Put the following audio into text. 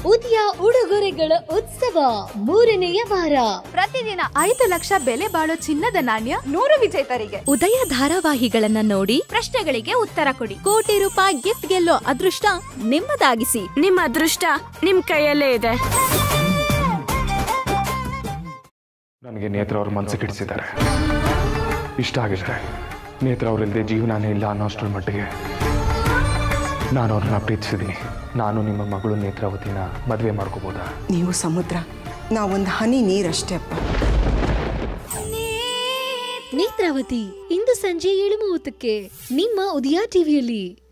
ಉದಯ ಉಡುಗೊರೆಗಳ ಉತ್ಸವ ಮೂರನೆಯ ವಾರ ಪ್ರತಿದಿನ ಐದು ಲಕ್ಷ ಬೆಲೆ ಬಾಳೋ ಚಿನ್ನದ ನಾಣ್ಯ ನೂರು ವಿಜೇತರಿಗೆ ಉದಯ ಧಾರಾವಾಹಿಗಳನ್ನ ನೋಡಿ ಪ್ರಶ್ನೆಗಳಿಗೆ ಉತ್ತರ ಕೊಡಿ ಕೋಟಿ ರೂಪಾಯಿ ಗಿಫ್ಟ್ ಗೆಲ್ಲೋ ಅದೃಷ್ಟ ನಿಮ್ಮದಾಗಿಸಿ ನಿಮ್ಮ ಅದೃಷ್ಟ ನಿಮ್ ಕೈಯಲ್ಲೇ ಇದೆ ನನಗೆ ನೇತ್ರ ಅವ್ರ ಮನಸ್ಸು ಕೆಡಿಸಿದ್ದಾರೆ ಇಷ್ಟ ಆಗಿದೆ ನೇತ್ರ ಅವರಿಲ್ಲದೆ ಜೀವನನೇ ಇಲ್ಲ ಅನ್ನೋಷ್ಟರ ಮಟ್ಟಿಗೆ ನಾನು ಅವ್ರನ್ನ ಪ್ರೀತಿಸಿದ್ದೀನಿ ನಾನು ನಿಮ್ಮ ಮಗಳು ನೇತ್ರಾವತಿನ ಮದುವೆ ಮಾಡ್ಕೋಬೋದಾ ನೀವು ಸಮುದ್ರ ನಾವೊಂದು ಹನಿ ನೀರಷ್ಟೇ ಅಪ್ಪ ನೇತ್ರಾವತಿ ಇಂದು ಸಂಜೆ ಏಳು ಮೂವತ್ತಕ್ಕೆ ನಿಮ್ಮ ಉದಯ ಟಿವಿಯಲ್ಲಿ